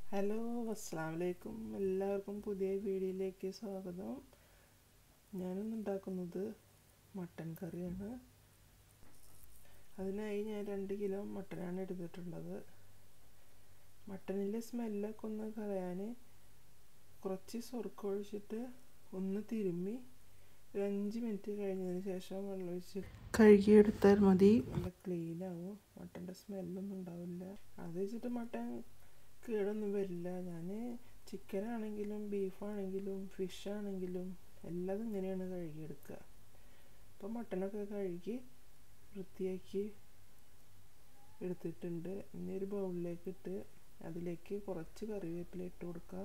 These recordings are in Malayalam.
ഹലോ അസ്സാം വലൈക്കും എല്ലാവർക്കും പുതിയ വീഡിയോയിലേക്ക് സ്വാഗതം ഞാനിന്ന് ഉണ്ടാക്കുന്നത് മട്ടൻ കറിയാണ് അതിനായി ഞാൻ രണ്ട് കിലോ മട്ടനാണ് എടുത്തിട്ടുള്ളത് മട്ടനിലെ സ്മെല്ലൊക്കെ ഒന്ന് കളയാൻ കുറച്ച് സ്വർക്കം ഒഴിച്ചിട്ട് ഒന്ന് തിരുമ്മി ഒരു അഞ്ച് മിനിറ്റ് കഴിഞ്ഞതിന് ശേഷം വെള്ളം ഒഴിച്ച് കഴുകിയെടുത്താൽ മതി നല്ല ക്ലീൻ ആവും മട്ടൻ്റെ സ്മെല്ലൊന്നും ഉണ്ടാവില്ല അത് വെച്ചിട്ട് മട്ടൻ കേടൊന്നും വരില്ല ഞാൻ ചിക്കൻ ആണെങ്കിലും ബീഫാണെങ്കിലും ഫിഷ് ആണെങ്കിലും എല്ലാം ഇങ്ങനെയാണ് കഴുകിയെടുക്കുക അപ്പോൾ മട്ടനൊക്കെ കഴുകി വൃത്തിയാക്കി എടുത്തിട്ടുണ്ട് ഇനി ഒരു ബൗളിലേക്ക് ഇട്ട് അതിലേക്ക് കുറച്ച് കറിവേപ്പില ഇട്ട് കൊടുക്കാം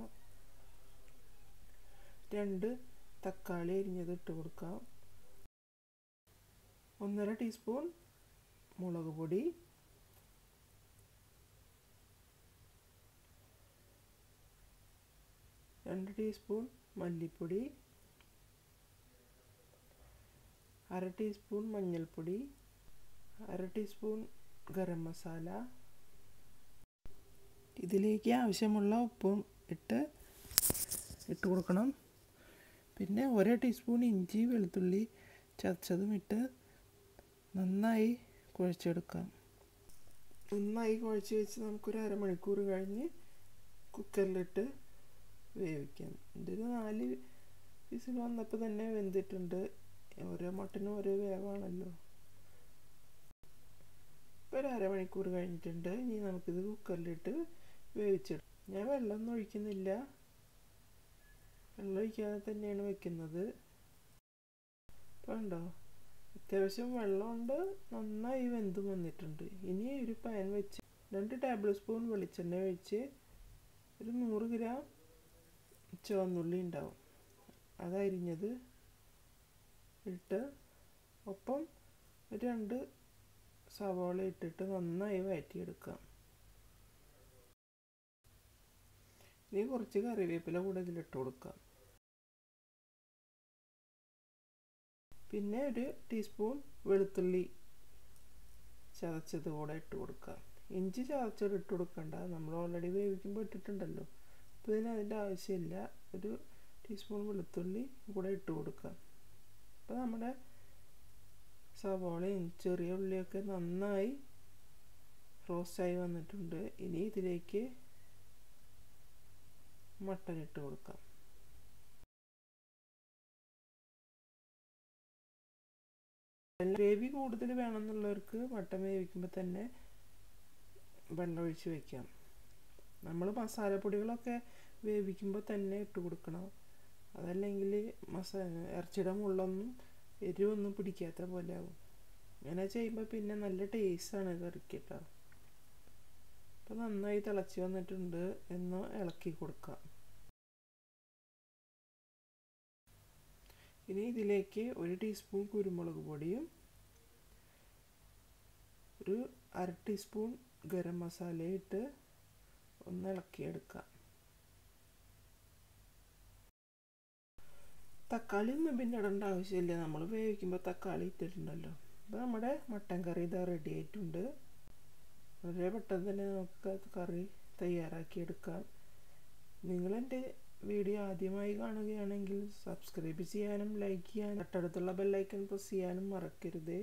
രണ്ട് തക്കാളി അരിഞ്ഞത് ഇട്ട് കൊടുക്കാം ഒന്നര ടീസ്പൂൺ മുളക് പൊടി രണ്ട് ടീസ്പൂൺ മല്ലിപ്പൊടി അര ടീസ്പൂൺ മഞ്ഞൾപ്പൊടി അര ടീസ്പൂൺ ഗരം മസാല ഇതിലേക്ക് ആവശ്യമുള്ള ഉപ്പും ഇട്ട് ഇട്ട് കൊടുക്കണം പിന്നെ ഒരേ ടീസ്പൂൺ ഇഞ്ചി വെളുത്തുള്ളി ചതച്ചതും ഇട്ട് നന്നായി കുഴച്ചെടുക്കാം നന്നായി കുഴച്ച് വെച്ച് നമുക്കൊരു അരമണിക്കൂർ കഴിഞ്ഞ് കുക്കറിലിട്ട് വേവിക്കാം ഇതൊരു നാല് വിസിൽ വന്നപ്പോൾ തന്നെ വെന്തിട്ടുണ്ട് ഓരോ മട്ടനും ഓരോ വേവാണല്ലോ ഇപ്പോൾ ഒരു അരമണിക്കൂർ കഴിഞ്ഞിട്ടുണ്ട് ഇനി നമുക്കിത് കുക്കറിലിട്ട് വേവിച്ചിടാം ഞാൻ വെള്ളമൊന്നും ഒഴിക്കുന്നില്ല വെള്ളം ഒഴിക്കാതെ തന്നെയാണ് വെക്കുന്നത് ഇപ്പോൾ ഉണ്ടോ അത്യാവശ്യം വെള്ളമുണ്ട് നന്നായി വെന്ത് വന്നിട്ടുണ്ട് ഇനി ഒരു പാൻ വെച്ച് രണ്ട് ടേബിൾ സ്പൂൺ വെളിച്ചെണ്ണ ഒഴിച്ച് ഒരു നൂറ് ഗ്രാം ചുവന്നുള്ളി ഉണ്ടാവും അതരിഞ്ഞത് ഇട്ട് ഒപ്പം ഒരു രണ്ട് സവാള ഇട്ടിട്ട് നന്നായി വഴറ്റിയെടുക്കാം ഇനി കുറച്ച് കറിവേപ്പില കൂടെ ഇതിലിട്ട് കൊടുക്കാം പിന്നെ ഒരു ടീസ്പൂൺ വെളുത്തുള്ളി ചതച്ചത് കൂടെ ഇട്ട് കൊടുക്കാം ഇഞ്ചി ചതച്ചത് ഇട്ട് കൊടുക്കണ്ട നമ്മൾ ഓൾറെഡി വേവിക്കുമ്പോൾ ഇട്ടിട്ടുണ്ടല്ലോ അപ്പോൾ ഇതിന് അതിൻ്റെ ആവശ്യമില്ല ഒരു ടീസ്പൂൺ വെളുത്തുള്ളി കൂടെ ഇട്ട് കൊടുക്കാം അപ്പോൾ നമ്മുടെ സവാളയും ചെറിയ ഉള്ളിയൊക്കെ നന്നായി റോസ്റ്റായി വന്നിട്ടുണ്ട് ഇനി ഇതിലേക്ക് മട്ടൻ ഇട്ട് കൊടുക്കാം ഗ്രേവി കൂടുതൽ വേണമെന്നുള്ളവർക്ക് മട്ടൻ വേവിക്കുമ്പോൾ തന്നെ വെള്ളം ഒഴിച്ച് വയ്ക്കാം നമ്മൾ മസാലപ്പൊടികളൊക്കെ വേവിക്കുമ്പോൾ തന്നെ ഇട്ട് കൊടുക്കണം അതല്ലെങ്കിൽ മസാ ഇറച്ചിയുടെ മുള്ളൊന്നും എരിവൊന്നും പിടിക്കാത്ത പോലെ ആവും അങ്ങനെ ചെയ്യുമ്പോൾ പിന്നെ നല്ല ടേസ്റ്റാണ് കറിക്ക് കേട്ടോ അപ്പോൾ നന്നായി തിളച്ച് വന്നിട്ടുണ്ട് എന്ന് ഇളക്കി കൊടുക്കാം ഇനി ഇതിലേക്ക് ഒരു ടീസ്പൂൺ കുരുമുളക് പൊടിയും ഒരു അര ടീസ്പൂൺ ഗരം മസാല ഇട്ട് ഒന്ന് ഇളക്കിയെടുക്കാം തക്കാളി ഒന്നും പിന്നെ ഇടേണ്ട ആവശ്യമില്ല നമ്മൾ വേവിക്കുമ്പോൾ തക്കാളി ഇട്ടിട്ടുണ്ടല്ലോ അപ്പോൾ നമ്മുടെ മട്ടൻ കറി ഇതാ റെഡി ആയിട്ടുണ്ട് വളരെ പെട്ടെന്ന് തന്നെ നമുക്ക് കറി തയ്യാറാക്കി എടുക്കാം നിങ്ങളെൻ്റെ വീഡിയോ ആദ്യമായി കാണുകയാണെങ്കിൽ സബ്സ്ക്രൈബ് ചെയ്യാനും ലൈക്ക് ചെയ്യാനും തൊട്ടടുത്തുള്ള ബെല്ലൈക്കൺ പ്രസ് ചെയ്യാനും മറക്കരുത്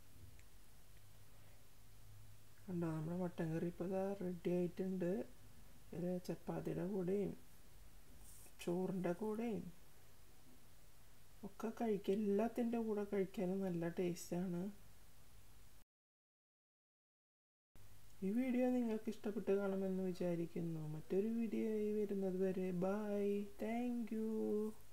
കണ്ടോ നമ്മുടെ മട്ടൻ കറി ഇപ്പോൾ ഇതാ റെഡി ആയിട്ടുണ്ട് ചപ്പാത്തിയുടെ കൂടെയും ചോറിൻ്റെ കൂടെയും ഒക്കെ കഴിക്കാൻ എല്ലാത്തിൻ്റെ കൂടെ കഴിക്കാനും നല്ല ടേസ്റ്റാണ് ഈ വീഡിയോ നിങ്ങൾക്ക് ഇഷ്ടപ്പെട്ട് കാണുമെന്ന് വിചാരിക്കുന്നു മറ്റൊരു വീഡിയോ ആയി വരുന്നത് വരെ ബായ് താങ്ക്